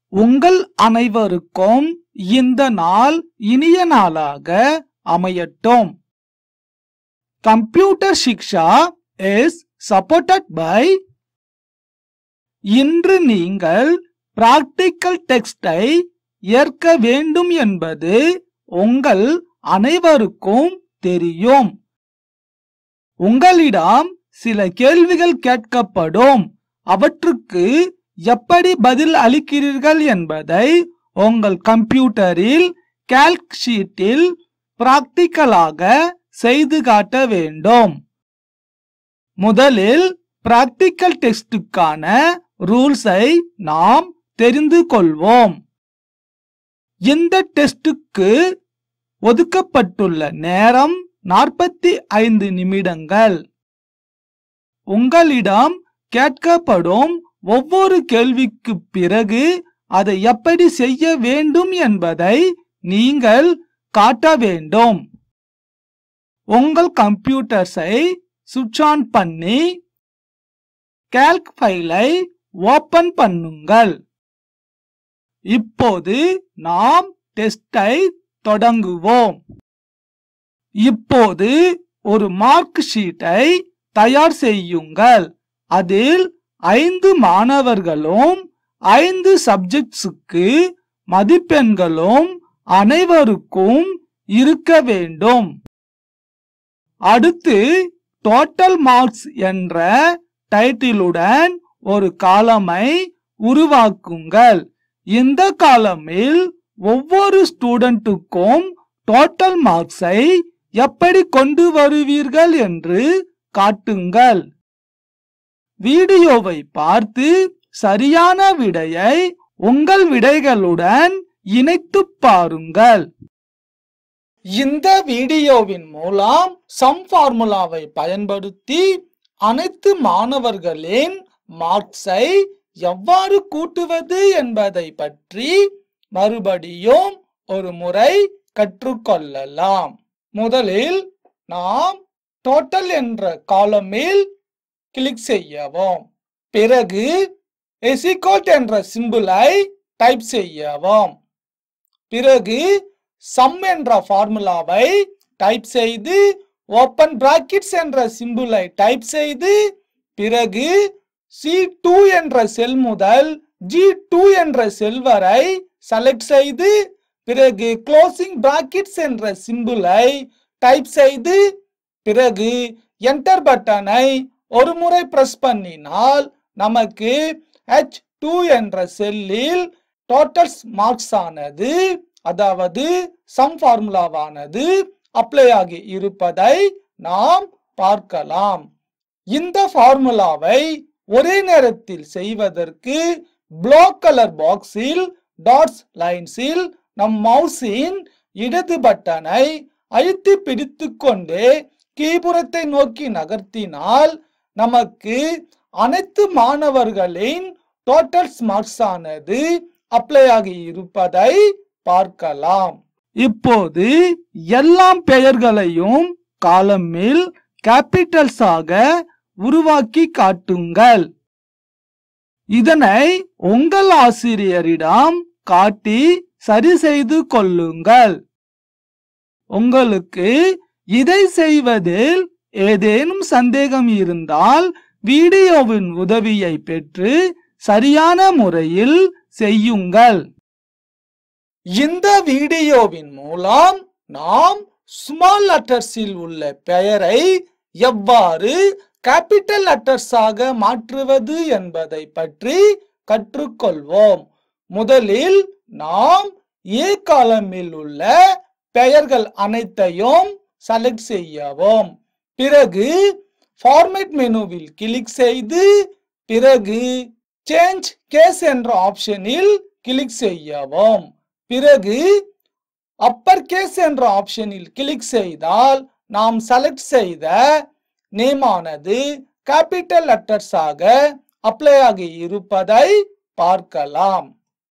உங்கள் அனைவருக்கும் இந்த நாள் இனிய நாளாக அமையட்டும் computer Shiksha is supported by இன்று நீங்கள் பிராக்டிக்கல் டெக்ஸ்டை ஏற்க வேண்டும் என்பது உங்கள் அனைவருக்கும் தெரியும் உங்களிடம் சில கேள்விகள் கேட்கப்படும் அவற்றுக்கு எப்படி பதில் அளிக்கிறீர்கள் என்பதை உங்கள் கம்ப்யூட்டரில் கால்க் ஷீட்டில் பிராக்டிக்கலாக செய்து காட்ட வேண்டும் முதலில் பிராக்டிக்கல் டெஸ்டுக்கான ரூல்ஸை நாம் தெரிந்து கொள்வோம் இந்த டெஸ்டுக்கு ஒதுக்கப்பட்டுள்ள நேரம் நாற்பத்தி ஐந்து நிமிடங்கள் உங்களிடம் கேட்கப்படும் ஒவ்வொரு கேள்விக்கு பிறகு அதை எப்படி செய்ய வேண்டும் என்பதை நீங்கள் காட்ட வேண்டும் உங்கள் கம்ப்யூட்டர்ஸை சுவிட்ச் ஆன் பண்ணி கால்க் ஃபைலை ஓபன் பண்ணுங்கள் இப்போது நாம் டெஸ்டை தொடங்குவோம் இப்போது ஒரு மார்க் ஷீட்டை தயார் செய்யுங்கள் அதில் ஐந்து மாணவர்களும் ஐந்து சப்ஜெக்ட்ஸுக்கு மதிப்பெண்களும் அனைவருக்கும் இருக்க வேண்டும் அடுத்து டோட்டல் மார்க்ஸ் என்ற டைட்டிலுடன் ஒரு காலமை உருவாக்குங்கள் இந்த காலமில் ஒவ்வொரு ஸ்டூடெண்ட்டுக்கும் டோட்டல் மார்க்ஸை எப்படி கொண்டு வருவீர்கள் என்று காட்டுங்கள் வீடியோவை பார்த்து சரியான விடையை உங்கள் விடைகளுடன் இணைத்து பாருங்கள் இந்த வீடியோவின் மூலம் சம் ஃபார்முலாவை பயன்படுத்தி அனைத்து மாணவர்களின் மார்க்ஸை எவ்வாறு கூட்டுவது என்பதை பற்றி மறுபடியும் ஒரு முறை கற்றுக்கொள்ளலாம் முதலில் நாம் டோட்டல் என்ற காலமில் கிளிக் செய்யவும் பிறகு எசிகோட் என்ற சிம்பிளை டைப் செய்யவும் பிறகு சம் என்ற ஃபார்முலாவை டைப் செய்து ஓப்பன் பிராக்கெட்ஸ் என்ற சிம்பிளை டைப் செய்து பிறகு சி டூ என்ற செல் முதல் ஜி டூ என்ற செல் வரை செலக்ட் செய்து பிறகு க்ளோசிங் பிராக்கெட்ஸ் என்ற சிம்பிளை டைப் செய்து பிறகு என்டர் பட்டனை ஒரு முறை பிரஸ் பண்ணினால் நமக்கு ஹெச் டூ என்ற செல்லில் டோட்டல்ஸ் மார்க்ஸ் ஆனது அதாவது சம் ஃபார்முலாவானது அப்ளை ஆகி இருப்பதை நாம் பார்க்கலாம் இந்த ஃபார்முலாவை ஒரே நேரத்தில் செய்வதற்கு பிளாக் கலர் பாக்ஸில் டாட்ஸ் லைன்ஸில் நம் மவுஸின் இடது பட்டனை அழுத்தி பிடித்துக்கொண்டே கீபுரத்தை நோக்கி நகர்த்தினால் நமக்கு அனைத்து மாணவர்களின் டோட்டல்ஸ் மார்க்ஸ் ஆனது அப்ளை ஆகி இருப்பதை பார்க்கலாம் இப்போது எல்லாம் பெயர்களையும் காலமில் கேபிட்டல்ஸாக உருவாக்கி காட்டுங்கள் இதனை உங்கள் ஆசிரியரிடம் காட்டி சரி செய்து கொள்ளுங்கள் உங்களுக்கு இதை செய்வதில் ஏதேனும் சந்தேகம் இருந்தால் வீடியோவின் உதவியை பெற்று சரியான முறையில் செய்யுங்கள் இந்த வீடியோவின் மூலம் நாம் ஸ்மால் லெட்டர்ஸில் உள்ள பெயரை எவ்வாறு கேபிட்டல் லெட்டர்ஸாக மாற்றுவது என்பதை பற்றி கற்றுக்கொள்வோம் முதலில் நாம் ஏ காலமில் உள்ள பெயர்கள் அனைத்தையும் செலக்ட் செய்யவும் பிறகு ஃபார்மேட் மெனுவில் கிளிக் செய்து பிறகு சேஞ்ச் கேஸ் என்ற ஆப்ஷனில் கிளிக் செய்யவும் பிறகு அப்பர் கேஸ் என்ற ஆப்ஷனில் கிளிக் செய்தால் நாம் செலக்ட் செய்த நேம் ஆனது கேபிட்டல் லெட்டர்ஸாக அப்ளை ஆகி இருப்பதை பார்க்கலாம்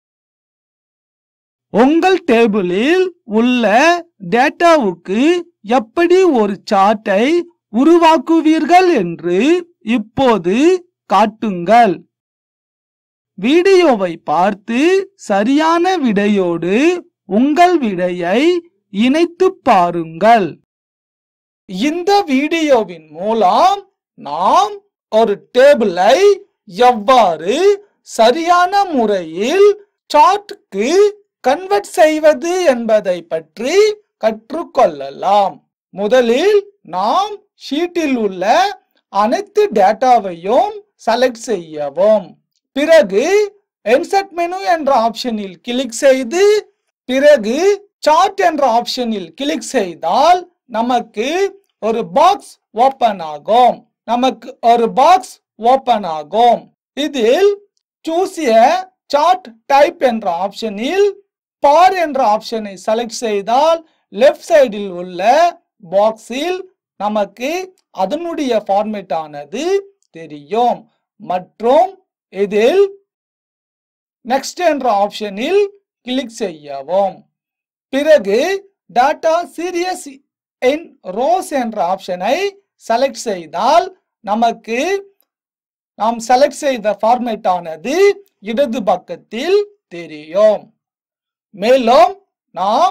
உங்கள் டேபிளில் உள்ள டேட்டாவுக்கு எப்படி ஒரு சார்ட்டை உருவாக்குவீர்கள் என்று இப்போது காட்டுங்கள் வீடியோவை பார்த்து சரியான விடையோடு உங்கள் விடையை இணைத்துப் பாருங்கள் இந்த வீடியோவின் மூலம் நாம் ஒரு டேபிளை எவ்வாறு சரியான முறையில் சார்ட்க்கு கன்வெர்ட் செய்வது என்பதை பற்றி கற்றுக்கொள்ளலாம் முதலில் நாம் ஷீட்டில் உள்ள அனைத்து டேட்டாவையும் செலக்ட் செய்யவும் பிறகு இன்சர்ட் மெனு என்ற ஆப்ஷனில் கிளிக் செய்து பிறகு சார்ட் என்ற ஆப்ஷனில் கிளிக் செய்தால் நமக்கு ஒரு பாக்ஸ் ஓபன் ஆகும் நமக்கு ஒரு பாக்ஸ் ஓபன் ஆகும் இதில் சூஸ் எ சார்ட் டைப் என்ற ஆப்ஷனில் பார் என்ற ஆப்ஷனை செலக்ட் செய்தால் லெஃப்ட் சைடில் உள்ள பாக்ஸில் நமக்கு அதனுடைய ஃபார்மேட் ஆனது தெரியும் மற்றும் இதில் நெக்ஸ்ட் என்ற ஆப்ஷனில் கிளிக் செய்யவும் பிறகு டாட்டா சீரியஸ் இன் ரோஸ் என்ற ஆப்ஷனை செலக்ட் செய்தால் நமக்கு நாம் செலக்ட் செய்த ஃபார்மேட் ஆனது இடது பக்கத்தில் தெரியும் மேலும் நாம்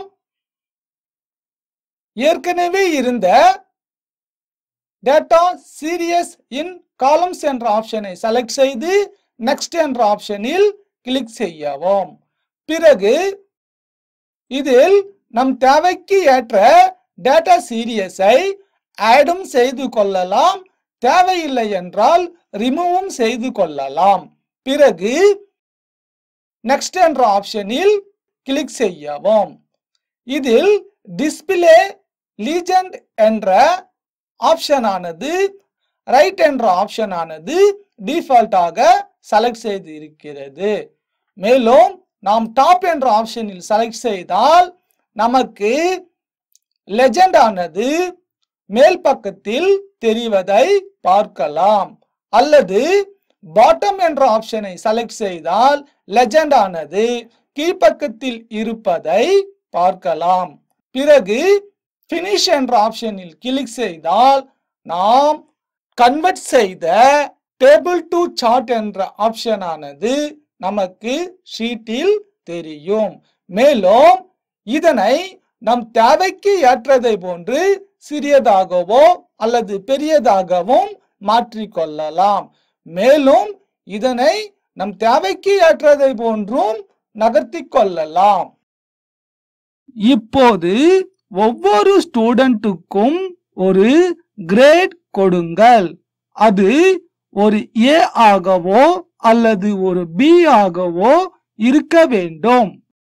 ஏற்கனவே இருந்த டேட்டா சீரியஸ் இன் காலம்ஸ் என்ற ஆப்ஷனை செலக்ட் செய்து நெக்ஸ்ட் என்ற ஆப்ஷனில் கிளிக் செய்யவும் பிறகு இதில் நம் தேவைக்கு ஏற்ற டேட்டா சீரியஸை ஆடும் செய்து கொள்ளலாம் தேவையில்லை என்றால் ரிமூவும் செய்து கொள்ளலாம் பிறகு நெக்ஸ்ட் என்ற ஆப்ஷனில் கிளிக் செய்யவும் இதில் டிஸ்பிளே லீஜெண்ட் என்ற ஆப்ஷன் ஆனது ரைட் என்ற ஆப்ஷன் ஆனது டிஃபால்ட்டாக செலக்ட் செய்து இருக்கிறது மேலும் நாம் டாப் என்ற ஆப்ஷனில் செலக்ட் செய்தால் நமக்கு லெஜெண்ட் ஆனது மேல் பக்கத்தில் தெரிவதை பார்க்கலாம் அல்லது பாட்டம் என்ற ஆப்ஷனை செலக்ட் செய்தால் லெஜெண்ட் ஆனது கீழ்ப்பக்கத்தில் இருப்பதை பார்க்கலாம் பிறகு ஃபினிஷ் என்ற ஆப்ஷனில் கிளிக் செய்தால் நாம் கன்வெர்ட் செய்த டேபிள் டு சார்ட் என்ற ஆப்ஷன் ஆனது நமக்கு ஷீட்டில் தெரியும் மேலும் இதனை நம் தேவைக்கு ஏற்றதை போன்று சிறியதாகவோ அல்லது பெரியதாகவும் மாற்றிக்கொள்ளலாம் மேலும் இதனை நம் தேவைக்கு ஏற்றதை போன்றும் நகர்த்தி கொள்ளலாம் இப்போது ஒவ்வொரு ஸ்டூடெண்ட்டுக்கும் ஒரு கிரேட் கொடுங்கள் அது ஒரு ஏ ஆகவோ அல்லது ஒரு பி ஆகவோ இருக்க வேண்டும்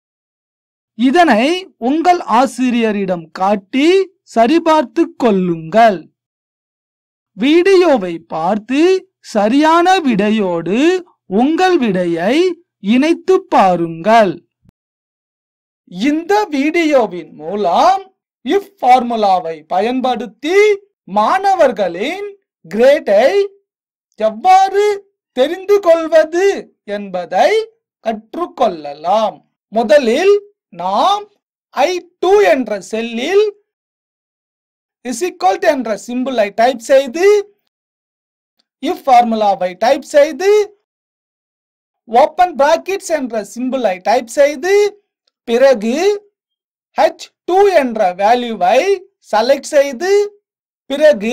இதனை உங்கள் ஆசிரியரிடம் காட்டி சரிபார்த்து கொள்ளுங்கள் வீடியோவை பார்த்து சரியான விடையோடு உங்கள் விடையை இணைத்து பாருங்கள் இந்த வீடியோவின் மூலம் இஃப் ஃபார்முலாவை பயன்படுத்தி மாணவர்களின் கிரேட்டை எவ்வாறு தெரிந்து கொள்வது என்பதை கற்றுக்கொள்ளலாம் முதலில் நாம் ஐ டூ என்ற செல்லில் இசிக்கோல்ட் என்ற சிம்பிளை டைப் செய்து இஃப் ஃபார்முலாவை டைப் செய்து ஓப்பன் பிராக்கெட்ஸ் என்ற சிம்பிளை டைப் செய்து பிறகு ஹெச் டூ என்ற வேல்யூவை செலக்ட் செய்து பிறகு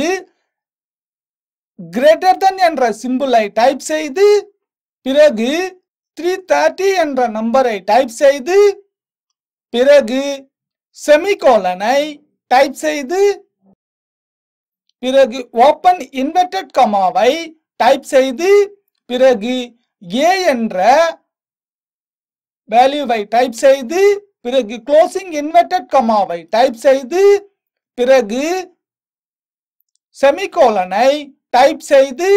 கிரேட்டர் than என்ற சிம்பிளை டைப் செய்து பிறகு த்ரீ தேர்ட்டி என்ற நம்பரை டைப் செய்து பிறகு செமிகோலனை டைப் செய்து பிறகு ஓப்பன் இன்வெர்டட் கமாவை டைப் செய்து பிறகு ஏ என்ற வேல்யூவை டைப் செய்து பிறகு க்ளோசிங் இன்வெர்டட் கமாவை டைப் செய்து பிறகு செமிகோலனை டைப் செய்து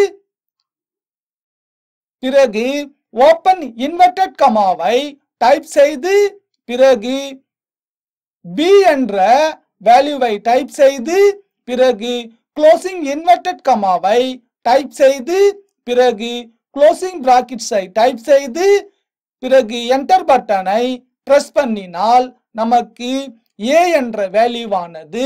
பிறகு ஓப்பன் இன்வெர்டட் கமாவை டைப் செய்து பிறகு பி என்ற வேல்யூவை டைப் செய்து பிறகு க்ளோசிங் இன்வெர்டட் கமாவை டைப் செய்து பிறகு க்ளோசிங் பிராக்கெட்ஸை டைப் செய்து பிறகு என்டர் பட்டனை பிரஸ் பண்ணினால் நமக்கு ஏ என்ற வேல்யூவானது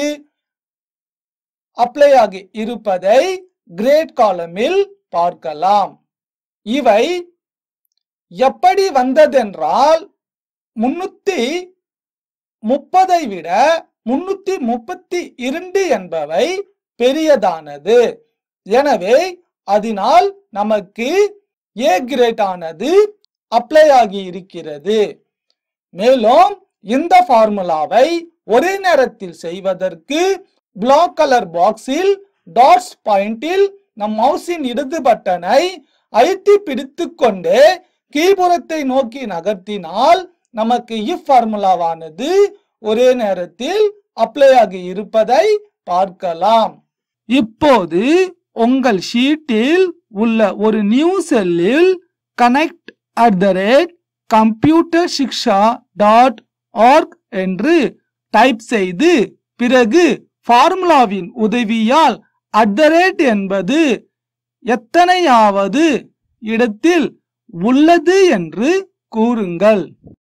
அப்ளை ஆகி இருப்பதை கிரேட் காலமில் பார்க்கலாம் இவை எப்படி வந்ததென்றால் முன்னூத்தி முப்பதை விட முன்னூத்தி முப்பத்தி இரண்டு என்பவை பெரியதானது எனவே அதனால் நமக்கு ஏ கிரேட் ஆனது அப்ளை ஆகி இருக்கிறது மேலும் இந்த ஃபார்முலாவை ஒரே நேரத்தில் செய்வதற்கு பிளாக் கலர் பாக்ஸில் டாட்ஸ் பாயிண்டில் நம் மவுஸின் இடது பட்டனை அழுத்தி பிடித்துக் கொண்டு கீபுறத்தை நோக்கி நகர்த்தினால் நமக்கு இஃப் ஃபார்முலாவானது ஒரே நேரத்தில் அப்ளை ஆகி இருப்பதை பார்க்கலாம் இப்போது உங்கள் ஷீட்டில் உள்ள ஒரு நியூ செல்லில் connect at the rate computer Shiksha dot org என்று டைப் செய்து பிறகு ஃபார்முலாவின் உதவியால் அட் த ரேட் என்பது எத்தனையாவது இடத்தில் உள்ளது என்று கூறுங்கள்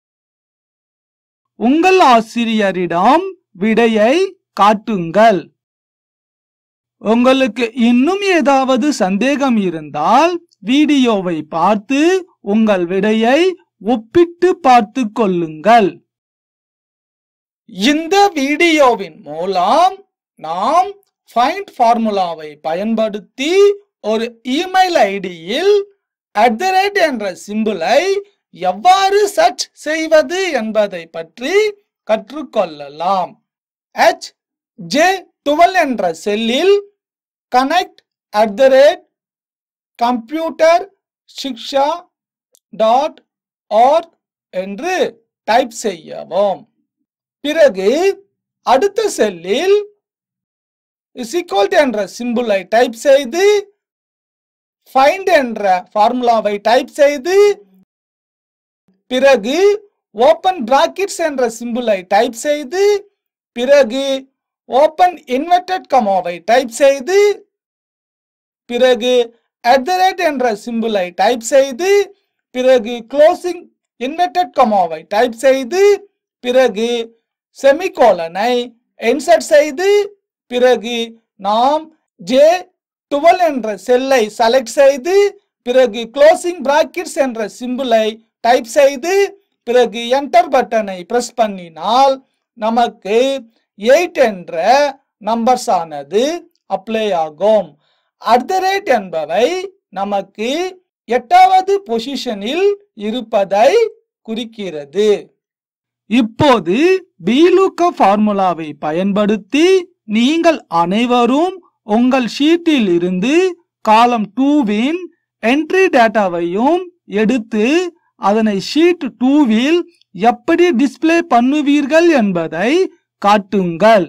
உங்கள் ஆசிரியரிடம் விடையை காட்டுங்கள் உங்களுக்கு இன்னும் ஏதாவது சந்தேகம் இருந்தால் வீடியோவை பார்த்து உங்கள் விடையை ஒப்பிட்டு பார்த்து கொள்ளுங்கள் இந்த வீடியோவின் மூலம் நாம் ஃபைண்ட் ஃபார்முலாவை பயன்படுத்தி ஒரு இமெயில் ஐடியில் அட் த ரேட் என்ற சிம்பிளை எவ்வாறு சர்ச் செய்வது என்பதை பற்றி கற்றுக்கொள்ளலாம் ஹெச் ஜே டுவெல் என்ற செல்லில் connect at the rate computer Shiksha dot org என்று டைப் செய்யவும் பிறகு அடுத்த செல்லில் இசிக்வல் என்ற சிம்பிளை டைப் செய்து ஃபைண்ட் என்ற ஃபார்முலாவை டைப் செய்து பிறகு ஓபன் பிராக்கெட்ஸ் என்ற சிம்பிளை டைப் செய்து பிறகு ஓபன் இன்வெர்டட் கமாவை டைப் செய்து பிறகு அட் த ரேட் என்ற சிம்பிளை டைப் செய்து பிறகு க்ளோசிங் இன்வெர்டட் கமாவை டைப் செய்து பிறகு செமிகோலனை இன்சர்ட் செய்து பிறகு நாம் ஜே டுவெல் என்ற செல்லை செலக்ட் செய்து பிறகு க்ளோசிங் பிராக்கெட்ஸ் என்ற சிம்பிளை டைப் செய்து பிறகு என்டர் பட்டனை பிரஸ் பண்ணினால் நமக்கு எயிட் என்ற நம்பர்ஸ் ஆனது அப்ளை ஆகும் அட் த ரேட் என்பவை நமக்கு எட்டாவது பொசிஷனில் இருப்பதை குறிக்கிறது இப்போது பீலுக்க ஃபார்முலாவை பயன்படுத்தி நீங்கள் அனைவரும் உங்கள் ஷீட்டில் இருந்து காலம் டூவின் என்ட்ரி டேட்டாவையும் எடுத்து அதனை ஷீட் டூவில் எப்படி டிஸ்ப்ளே பண்ணுவீர்கள் என்பதை காட்டுங்கள்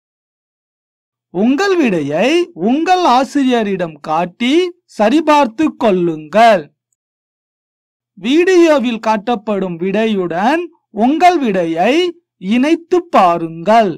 உங்கள் விடையை உங்கள் ஆசிரியரிடம் காட்டி சரிபார்த்து கொள்ளுங்கள் வீடியோவில் காட்டப்படும் விடையுடன் உங்கள் விடையை இணைத்து பாருங்கள்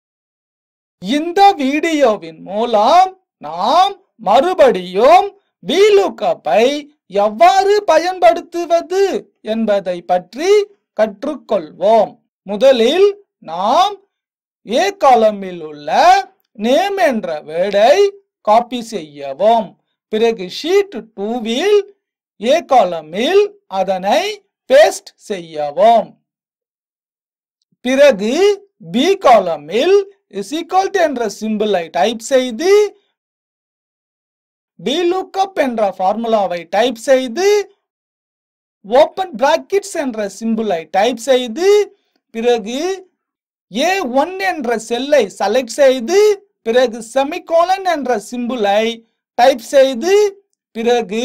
இந்த வீடியோவின் மூலம் நாம் மறுபடியும் வீலுக்கப்பை எவ்வாறு பயன்படுத்துவது என்பதை பற்றி கற்றுக்கொள்வோம் முதலில் நாம் ஏ காலமில் உள்ள நேம் என்ற வேர்டை காப்பி செய்யவும் பிறகு ஷீட் டூவில் ஏ காலமில் அதனை பேஸ்ட் செய்யவும் பிறகு பி காலமில் இஸ் ஈக்குவல் என்ற சிம்பிளை டைப் செய்து லுக்கப் என்ற ஃபார்முலாவை டைப் செய்து ஓபன் பிராக்கெட்ஸ் என்ற சிம்பிளை டைப் செய்து பிறகு ஏ ஒன் என்ற செல்லை செலக்ட் செய்து பிறகு செமிகோலன் என்ற சிம்பிளை டைப் செய்து பிறகு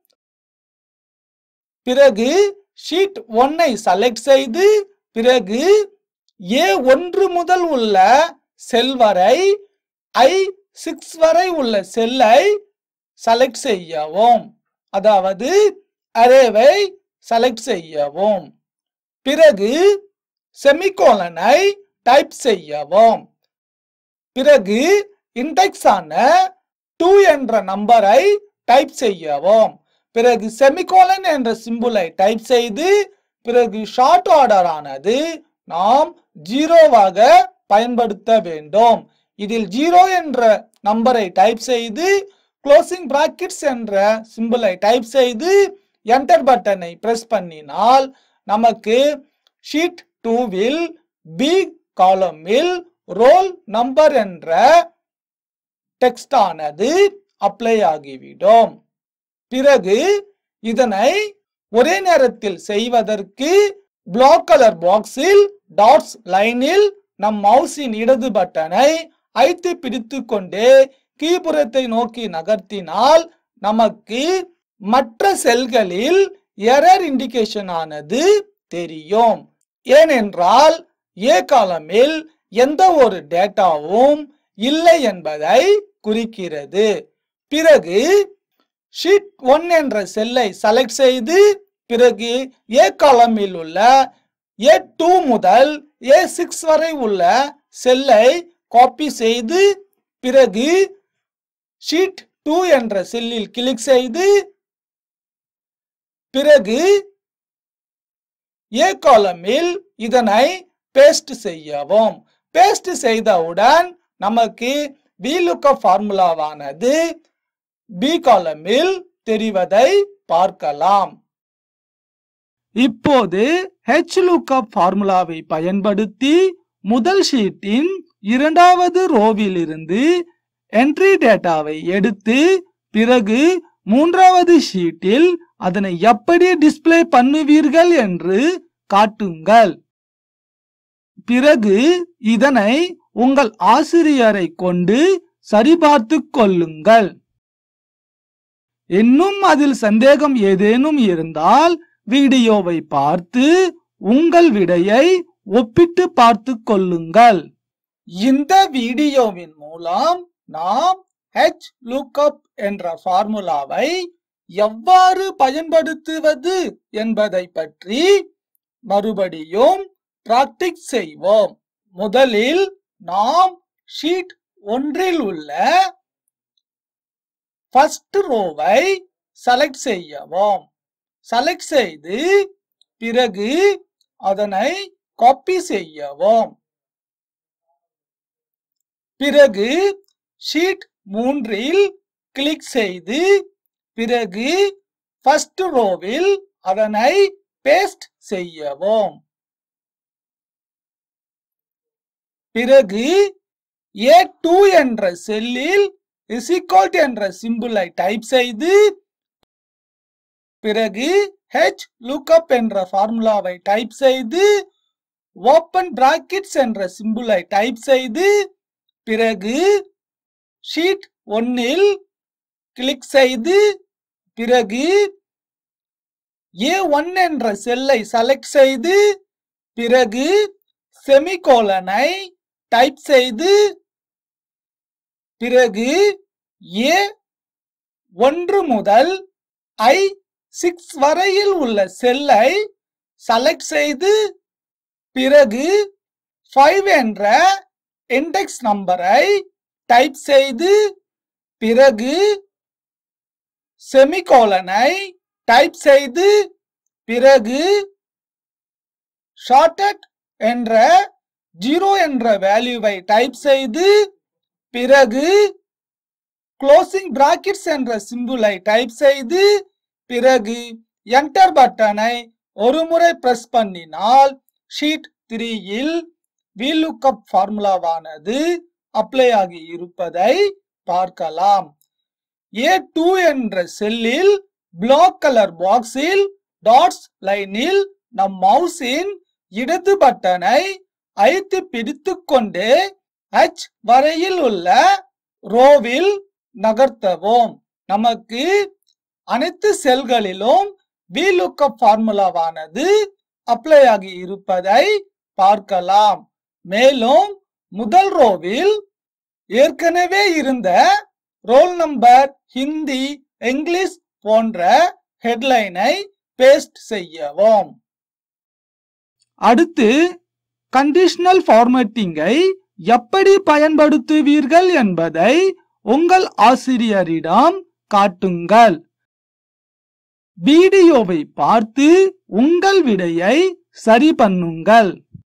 பிறகு ஷீட் ஒன்னை செலக்ட் செய்து பிறகு ஏ ஒன்று முதல் உள்ள செல் வரை ஐ சிக்ஸ் வரை உள்ள செல்லை செலக்ட் செய்யவும் அதாவது அரேவை செலக்ட் செய்யவும் பிறகு செமிகோலனை டைப் செய்யவும் பிறகு இண்டெக்ஸ் ஆன டூ என்ற நம்பரை டைப் செய்யவும் பிறகு செமிகோலன் என்ற சிம்புலை டைப் செய்து பிறகு ஷார்ட் ஆர்டர் ஆனது நாம் ஜீரோவாக பயன்படுத்த வேண்டும் இதில் ஜீரோ என்ற நம்பரை டைப் செய்து க்ளோசிங் பிராக்கெட்ஸ் என்ற சிம்பிளை டைப் செய்து என்டர் பட்டனை பிரஸ் பண்ணினால் நமக்கு ஷீட் டூவில் பி காலமில் ரோல் நம்பர் என்ற டெக்ஸ்ட் ஆனது அப்ளை ஆகிவிடும் பிறகு இதனை ஒரே நேரத்தில் செய்வதற்கு பிளாக் கலர் பாக்ஸில் டாட்ஸ் லைனில் நம் மவுஸின் இடது பட்டனை அழுத்தி பிடித்து கொண்டே கீபுறத்தை நோக்கி நகர்த்தினால் நமக்கு மற்ற செல்களில் எரர் இண்டிகேஷன் ஆனது தெரியும் ஏனென்றால் ஏ காலமில் எந்த ஒரு டேட்டாவும் இல்லை என்பதை குறிக்கிறது பிறகு ஷீட் ஒன் என்ற செல்லை செலக்ட் செய்து பிறகு ஏ காலமில் உள்ள ஏ டூ முதல் ஏ சிக்ஸ் வரை உள்ள செல்லை காப்பி செய்து பிறகு ஷீட் டூ என்ற செல்லில் கிளிக் செய்து பிறகு ஏ காலமில் இதனை பேஸ்ட் செய்யவும் பேஸ்ட் செய்தவுடன் நமக்கு VLOOKUP ஃபார்முலாவானது பி காலமில் தெரிவதை பார்க்கலாம் இப்போது HLOOKUP ஃபார்முலாவை பயன்படுத்தி முதல் ஷீட்டின் இரண்டாவது ரோவில் இருந்து என்ட்ரி டேட்டாவை எடுத்து பிறகு மூன்றாவது ஷீட்டில் அதனை எப்படி டிஸ்ப்ளே பண்ணுவீர்கள் என்று காட்டுங்கள் பிறகு இதனை உங்கள் ஆசிரியரை கொண்டு சரிபார்த்து கொள்ளுங்கள் இன்னும் அதில் சந்தேகம் ஏதேனும் இருந்தால் வீடியோவை பார்த்து உங்கள் விடையை ஒப்பிட்டு பார்த்து கொள்ளுங்கள் இந்த வீடியோவின் மூலம் நாம் ஹெச் லுக்அப் என்ற ஃபார்முலாவை எவ்வாறு பயன்படுத்துவது என்பதை பற்றி மறுபடியும் பிராக்டிஸ் செய்வோம் முதலில் நாம் ஷீட் ஒன்றில் உள்ள ஃபர்ஸ்ட் ரோவை செலக்ட் செய்யவும் செலக்ட் செய்து பிறகு அதனை காப்பி செய்யவும் பிறகு ஷீட் மூன்றில் கிளிக் செய்து பிறகு ஃபர்ஸ்ட் ரோவில் அதனை பேஸ்ட் செய்யவும் பிறகு ஏ டூ என்ற செல்லில் இசிகால்ட் என்ற சிம்பிளை டைப் செய்து பிறகு ஹெச் லுக்அப் என்ற ஃபார்முலாவை டைப் செய்து ஓப்பன் பிராக்கெட்ஸ் என்ற சிம்பிளை டைப் செய்து பிறகு ஷீட் ஒன்னில் கிளிக் செய்து பிறகு ஏ ஒன் என்ற செல்லை செலக்ட் செய்து பிறகு செமிகோலனை டைப் செய்து பிறகு ஏ ஒன்று முதல் ஐ சிக்ஸ் வரையில் உள்ள செல்லை செலக்ட் செய்து பிறகு ஃபைவ் என்ற இண்டெக்ஸ் நம்பரை டைப் செய்து பிறகு செமிகோலனை டைப் செய்து பிறகு ஷார்டட் என்ற ஜீரோ என்ற வேல்யூவை டைப் செய்து பிறகு க்ளோசிங் பிராக்கெட்ஸ் என்ற சிம்பிளை டைப் செய்து பிறகு என்டர் பட்டனை ஒரு முறை பிரஸ் பண்ணினால் ஷீட் த்ரீயில் VLOOKUP ஃபார்முலாவானது அப்ளை ஆகி இருப்பதை பார்க்கலாம் ஏ டூ என்ற செல்லில் பிளாக் கலர் பாக்ஸில் டாட்ஸ் லைனில் நம் மவுஸின் இடது பட்டனை அழுத்தி பிடித்துக் கொண்டு H வரையில் உள்ள ரோவில் நகர்த்தவும் நமக்கு அனைத்து செல்களிலும் VLOOKUP ஃபார்முலாவானது அப்ளை ஆகி இருப்பதை பார்க்கலாம் மேலும் முதல் ரோவில் ஏற்கனவே இருந்த ரோல் நம்பர் ஹிந்தி இங்கிலீஷ் போன்ற ஹெட்லைனை பேஸ்ட் செய்யவும் அடுத்து கண்டிஷனல் ஃபார்மேட்டிங்கை எப்படி பயன்படுத்துவீர்கள் என்பதை உங்கள் ஆசிரியரிடம் காட்டுங்கள் வீடியோவை பார்த்து உங்கள் விடையை சரி பண்ணுங்கள்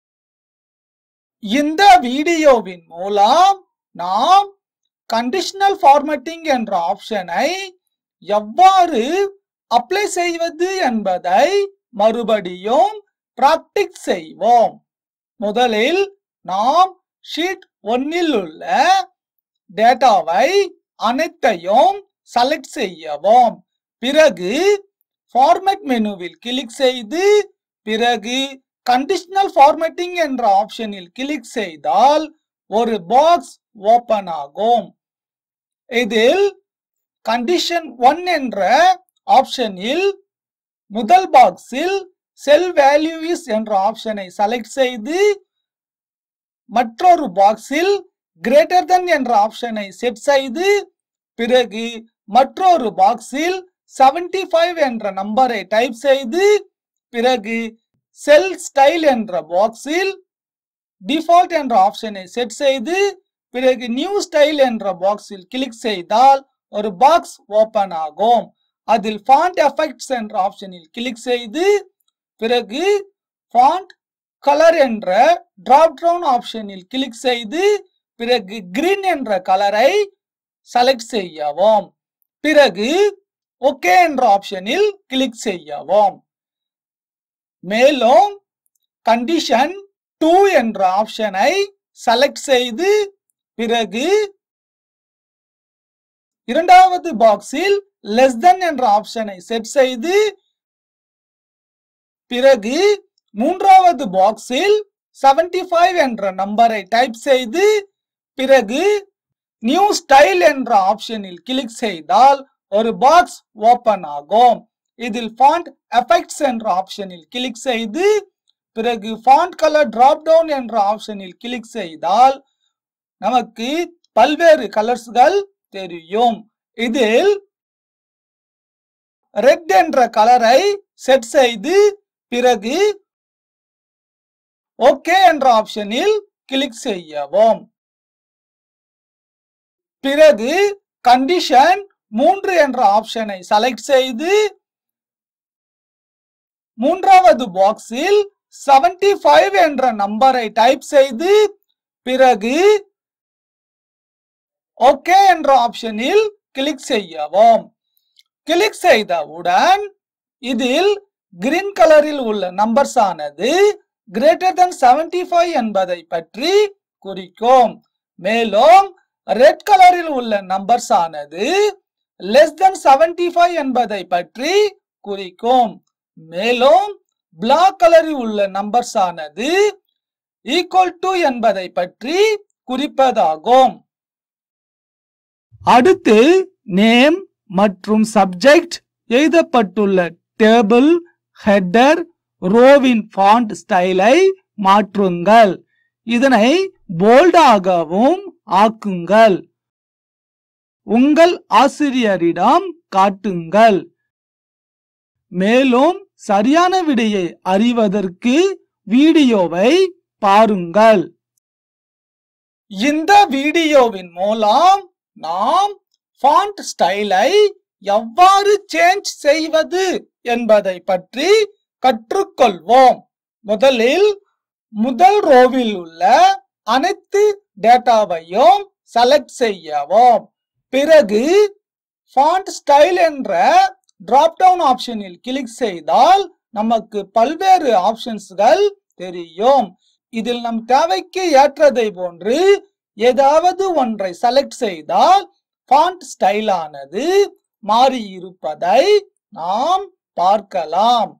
இந்த வீடியோவின் மூலம் நாம் கண்டிஷனல் ஃபார்மேட்டிங் என்ற ஆப்ஷனை எவ்வாறு அப்ளை செய்வது என்பதை மறுபடியும் பிராக்டிஸ் செய்வோம் முதலில் நாம் ஷீட் ஒன்னில் உள்ள டேட்டாவை அனைத்தையும் செலக்ட் செய்யவும் பிறகு ஃபார்மேட் மெனுவில் கிளிக் செய்து பிறகு கண்டிஷனல் ஃபார்மேட்டிங் என்ற ஆப்ஷனில் கிளிக் செய்தால் ஒரு பாக்ஸ் ஓபன் ஆகும் இதில் கண்டிஷன் ஒன் என்ற ஆப்ஷனில் முதல் பாக்ஸில் செல் வேல்யூஸ் என்ற ஆப்ஷனை செலக்ட் செய்து மற்றொரு பாக்ஸில் கிரேட்டர் தென் என்ற ஆப்ஷனை செட் செய்து பிறகு மற்றொரு பாக்ஸில் 75 ஃபைவ் என்ற நம்பரை டைப் செய்து பிறகு செல் ஸ்டைல் என்ற பாக்ஸில் டிஃபால்ட் என்ற ஆப்ஷனை செட் செய்து பிறகு நியூ ஸ்டைல் என்ற பாக்ஸில் கிளிக் செய்தால் ஒரு பாக்ஸ் ஓபன் ஆகும் அதில் ஃபாண்ட் எஃபெக்ட்ஸ் என்ற ஆப்ஷனில் கிளிக் செய்து பிறகு ஃபாண்ட் கலர் என்ற டிராப் டவுன் ஆப்ஷனில் கிளிக் செய்து பிறகு கிரீன் என்ற கலரை செலக்ட் செய்யவும் பிறகு ஓகே என்ற ஆப்ஷனில் கிளிக் செய்யவும் மேலும் கண்டிஷன் டூ என்ற ஆப்ஷனை செலக்ட் செய்து பிறகு இரண்டாவது பாக்ஸில் லெஸ் தென் என்ற ஆப்ஷனை செட் செய்து பிறகு மூன்றாவது பாக்ஸில் 75 ஃபைவ் என்ற நம்பரை டைப் செய்து பிறகு நியூ ஸ்டைல் என்ற ஆப்ஷனில் கிளிக் செய்தால் ஒரு பாக்ஸ் ஓபன் ஆகும் இதில் ஃபாண்ட் எஃபெக்ட்ஸ் என்ற ஆப்ஷனில் கிளிக் செய்து பிறகு ஃபாண்ட் கலர் டிராப் டவுன் என்ற ஆப்ஷனில் கிளிக் செய்தால் நமக்கு பல்வேறு கலர்ஸ்கள் தெரியும் இதில் ரெட் என்ற கலரை செட் செய்து பிறகு ஓகே என்ற ஆப்ஷனில் கிளிக் செய்யவும் பிறகு கண்டிஷன் மூன்று என்ற ஆப்ஷனை செலக்ட் செய்து மூன்றாவது பாக்ஸில் 75 ஃபைவ் என்ற நம்பரை டைப் செய்து பிறகு ஓகே என்ற ஆப்ஷனில் கிளிக் செய்யவும் கிளிக் செய்தவுடன் இதில் கிரீன் கலரில் உள்ள நம்பர்ஸ் ஆனது கிரேட்டர் than 75 ஃபைவ் என்பதை பற்றி குறிக்கும் மேலும் ரெட் கலரில் உள்ள நம்பர்ஸ் ஆனது லெஸ் than 75 ஃபைவ் என்பதை பற்றி குறிக்கும் மேலும் பிளாக் கலரில் உள்ள நம்பர்ஸ் ஆனது ஈக்குவல் டு என்பதை பற்றி குறிப்பதாகும் அடுத்து நேம் மற்றும் சப்ஜெக்ட் எழுதப்பட்டுள்ள டேபிள் ஹெட்டர் ரோவின் ஃபாண்ட் ஸ்டைலை மாற்றுங்கள் இதனை போல்டாகவும் ஆக்குங்கள் உங்கள் ஆசிரியரிடம் காட்டுங்கள் மேலும் சரியான விடையை அறிவதற்கு வீடியோவை பாருங்கள் இந்த வீடியோவின் மூலம் நாம் ஃபாண்ட் ஸ்டைலை எவ்வாறு சேஞ்ச் செய்வது என்பதை பற்றி கற்றுக்கொள்வோம் முதலில் முதல் ரோவில் உள்ள அனைத்து டேட்டாவையும் செலக்ட் செய்யவும் பிறகு ஃபாண்ட் ஸ்டைல் என்ற டிராப் டவுன் ஆப்ஷனில் கிளிக் செய்தால் நமக்கு பல்வேறு ஆப்ஷன்ஸ்கள் தெரியும் இதில் நம் தேவைக்கு ஏற்றதை போன்று ஏதாவது ஒன்றை செலக்ட் செய்தால் ஃபாண்ட் ஸ்டைல் ஆனது மாறி இருப்பதை நாம் பார்க்கலாம்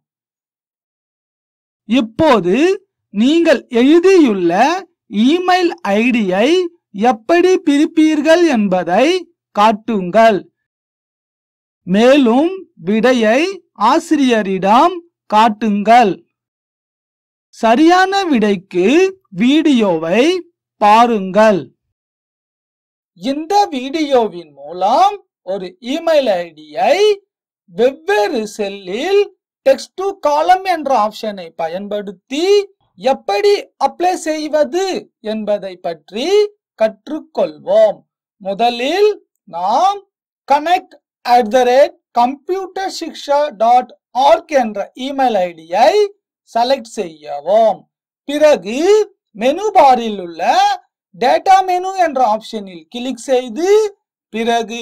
இப்போது நீங்கள் எழுதியுள்ள இமெயில் ஐடியை எப்படி பிரிப்பீர்கள் என்பதை காட்டுங்கள் மேலும் விடையை ஆசிரியரிடம் காட்டுங்கள் சரியான விடைக்கு வீடியோவை பாருங்கள் இந்த வீடியோவின் மூலம் ஒரு இமெயில் ஐடியை வெவ்வேறு செல்லில் டெக்ஸ்ட் டு காலம் என்ற ஆப்ஷனை பயன்படுத்தி எப்படி அப்ளை செய்வது என்பதை பற்றி கற்றுக்கொள்வோம் முதலில் நாம் connect at the rate computer Shiksha dot org என்ற இமெயில் ஐடியை செலக்ட் செய்யவும் பிறகு மெனு பாரில் உள்ள டேட்டா மெனு என்ற ஆப்ஷனில் கிளிக் செய்து பிறகு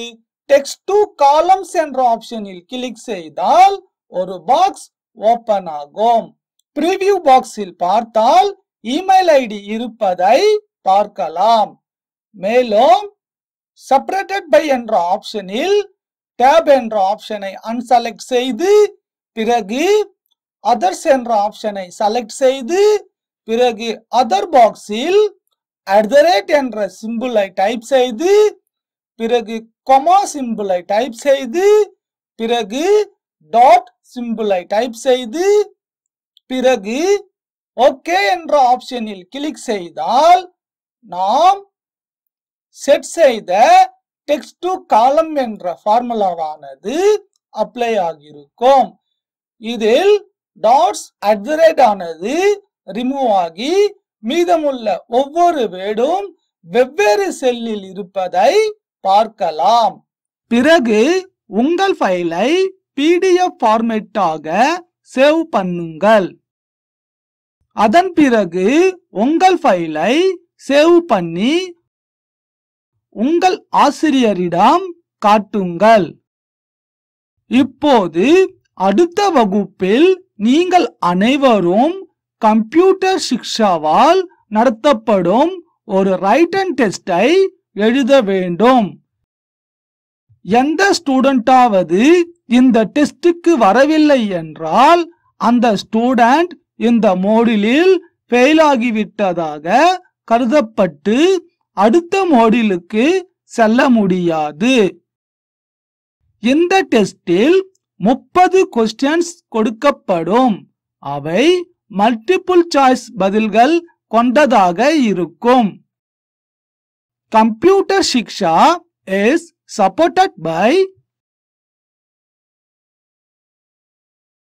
டெக்ஸ்ட் டு காலம்ஸ் என்ற ஆப்ஷனில் கிளிக் செய்தால் ஒரு பாக்ஸ் ஓபன் ஆகும் ப்ரிவ்யூ பாக்ஸில் பார்த்தால் இமெயில் ஐடி இருப்பதை பார்க்கலாம் மேலும் செப்பரேட்டட் பை என்ற ஆப்ஷனில் டேப் என்ற ஆப்ஷனை அன்செலக்ட் செய்து பிறகு அதர்ஸ் என்ற ஆப்ஷனை செலக்ட் செய்து பிறகு அதர் பாக்ஸில் அட் த ரேட் என்ற சிம்பிளை டைப் செய்து பிறகு கொமா சிம்பிளை டைப் செய்து பிறகு டாட் சிம்பிளை டைப் செய்து பிறகு ஓகே என்ற ஆப்ஷனில் கிளிக் செய்தால் நாம் செட் செய்த டெக்ஸ்ட் டு காலம் என்ற ஃபார்முலாவானது அப்ளை ஆகியிருக்கும் இதில் டாட்ஸ் அட் த ரேட் ஆனது ரிமூவ் ஆகி மீதமுள்ள ஒவ்வொரு வேர்டும் வெவ்வேறு செல்லில் இருப்பதை பார்க்கலாம் பிறகு உங்கள் ஃபைலை பிடிஎஃப் ஃபார்மேட்டாக சேவ் பண்ணுங்கள் அதன் பிறகு உங்கள் ஃபைலை சேவ் பண்ணி உங்கள் ஆசிரியரிடம் காட்டுங்கள் இப்போது அடுத்த வகுப்பில் நீங்கள் அனைவரும் கம்ப்யூட்டர் சிக்ஷாவால் நடத்தப்படும் ஒரு ரைட் அண்ட் டெஸ்டை எழுத வேண்டும் எந்த ஸ்டூடெண்டாவது இந்த டெஸ்டுக்கு வரவில்லை என்றால் அந்த ஸ்டூடெண்ட் இந்த மோடிலில் ஃபெயில் ஆகிவிட்டதாக கருதப்பட்டு அடுத்த மோடிலுக்கு செல்ல முடியாது இந்த டெஸ்டில் முப்பது கொஸ்டின்ஸ் கொடுக்கப்படும் அவை மல்டிபிள் சாய்ஸ் பதில்கள் கொண்டதாக இருக்கும் computer Shiksha is supported by